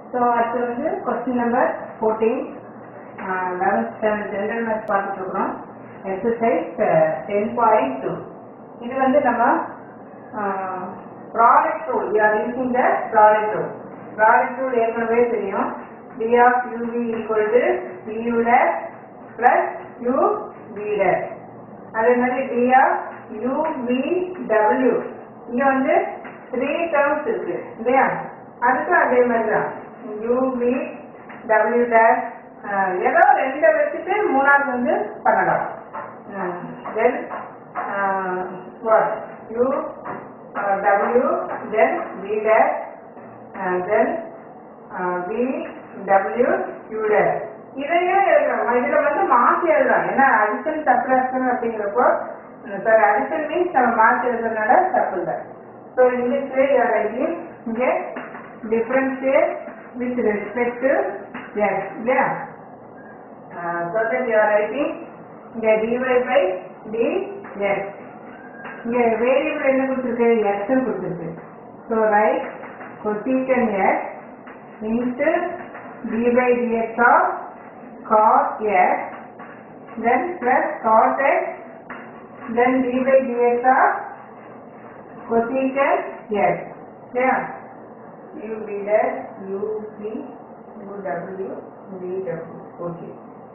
So அடுத்து வந்து question number fourteen eleventh standard general maths பார்த்துட்டு இருக்கிறோம் எக்ஸசைஸ் டென் பாயிண்ட் டூ இது வந்து நம்ம product rule you are using the product rule product rule ஏற்கனவே தெரியும் d of u v equal to u dash plus u v dash அதே மாதிரி d of u v டபிள்யூ இங்க வந்து த்ரீ டேர்ம்ஸ் இருக்கு இல்லையா அதுக்கும் அதே மாதிரி தான் யூ வி டபிள்யூ டேஷ் ஏதோ ரெண்டை வச்சுட்டு மூணாவது வந்து பண்ணலாம் then what you W then V dash then V W U dash இதையும் எழுதலாம் இதுல வந்து மாற்றி எழுதலாம் ஏன்னா அடிஷன் சப்ராக்ஷன் அப்படிங்கிறப்போ சார் அடிஷன் மீன்ஸ் நம்ம மாற்றி எழுதுறதுனால தப்பு இல்லை so English way you are writing இங்கே differentiate with respect to S இல்லையா so that you are writing இங்கே டிவை பை டி எஸ் இங்கே வேரியபிள் என்ன கொடுத்துருக்கு எக்ஸ்ன்னு கொடுத்துருக்கு so write cosecant X into D by d x of cos x then plus cos x then d by dx of cosecant x yeah u v dash u v u w v w okay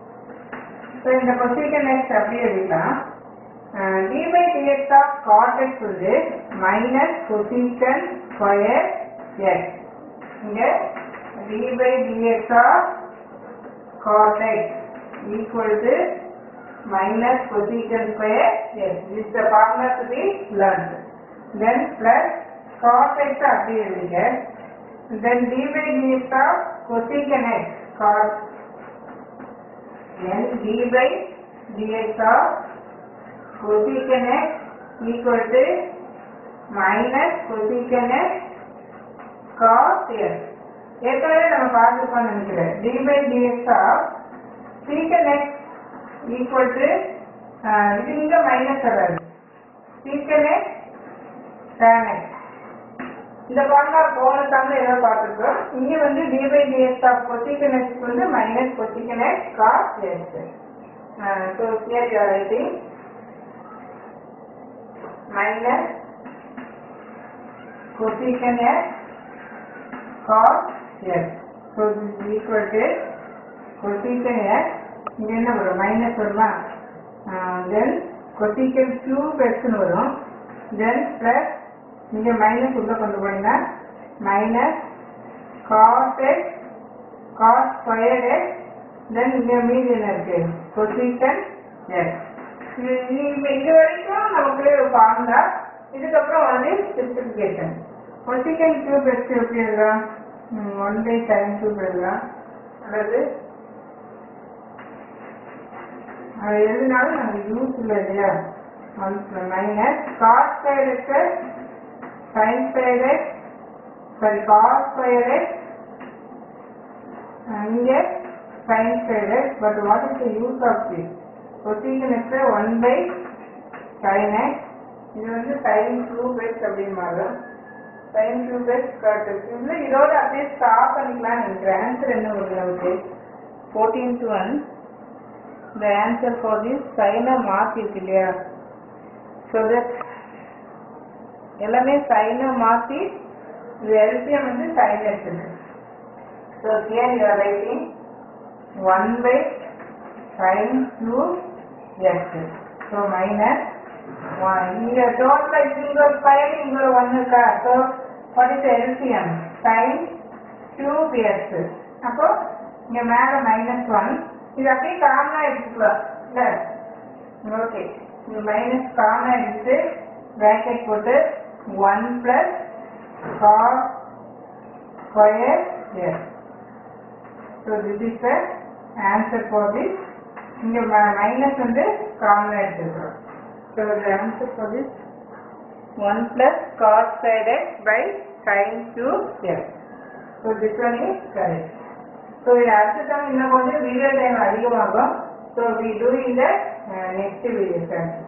so இந்த cosecant x அப்படியே எழுதலாம் d by dx of cos x வந்து minus cosecant square x இங்க d by dx of cos x equal to minus cosecant square yes this is the formula to be learned then plus cos x அப்படியே எழுதுங்க then d by dx of cosecant x cos then d by dx of cosecant x equal to minus cosecant x cos x ஏற்கனவே நம்ம பார்த்துருக்கோம்னு நினைக்கிறேன் d by d x of secant x equal to இது இங்க minus வராது secant x tan x இந்த formula போன தாங்க ஏதோ பார்த்துருக்கோம் இங்க வந்து d by d x of cosecant x வந்து minus cosecant x cos x so here you are writing minus cosecant x cos x. So this is equal to cosecant x. இங்க என்ன வரும் மைனஸ் வருமா தென் கொசிக்கன் கியூப் எக்ஸ்னு வரும் தென் பிளஸ் இங்க minus உள்ள கொண்டு போனீங்கன்னா minus cos x cos square x then இங்க மீதி என்ன இருக்கு கொசிக்கன் எக்ஸ் இது வரைக்கும் நமக்கு ஒரு ஃபார்முலா இதுக்கப்புறம் வந்து ஸ்பெசிஃபிகேஷன் கொசிக்கன் கியூப் எக்ஸ் எப்படி எழுதலாம் ஒன் பை சைன் கியூப் எழுதலாம் அல்லது அது எழுதினாலும் நமக்கு யூஸ் இல்லை இல்லையா one minus cos square x sine square x sorry cos square x இங்கே sine square x but what is the use of this cosecant x one by sine x இது வந்து சைன் கியூப் எக்ஸ் அப்படின்னு மாறும் sign cube X காட்டு இதில் இதோட அப்படியே stop பண்ணிக்கலாம் நினைக்கிறேன் ஆன்சர் என்ன வருது நமக்கு fourteen to one the answer for this சைனை மாற்றிருக்கு இல்லையா ஸோ தட் எல்லாமே சைனை மாற்றி இது எல்சிஎம் வந்து சைன் எடுத்துருக்கு so here you are writing one by sine cube x so minus இங்க டோட்டல் இங்க ஒரு ஃபைவ் இங்க ஒரு ஒன் இருக்கா so what is LCM sine cube x அப்போ இங்க மேல மைனஸ் ஒன் இது அப்படியே காமனா எடுத்துக்கலாம் இல்ல ஓகே இங்க மைனஸ் காமனா எடுத்து பிராக்கெட் போட்டு one plus cos square s so this is the answer for this இங்க மைனஸ் வந்து காமனா எடுத்துக்கிறோம் So the answer for this 1 plus cos squared x by sin cube x. So this one is correct. So in அடுத்த time இன்னும் கொஞ்சம் video time அதிகமாகும். So we do in the uh, next video.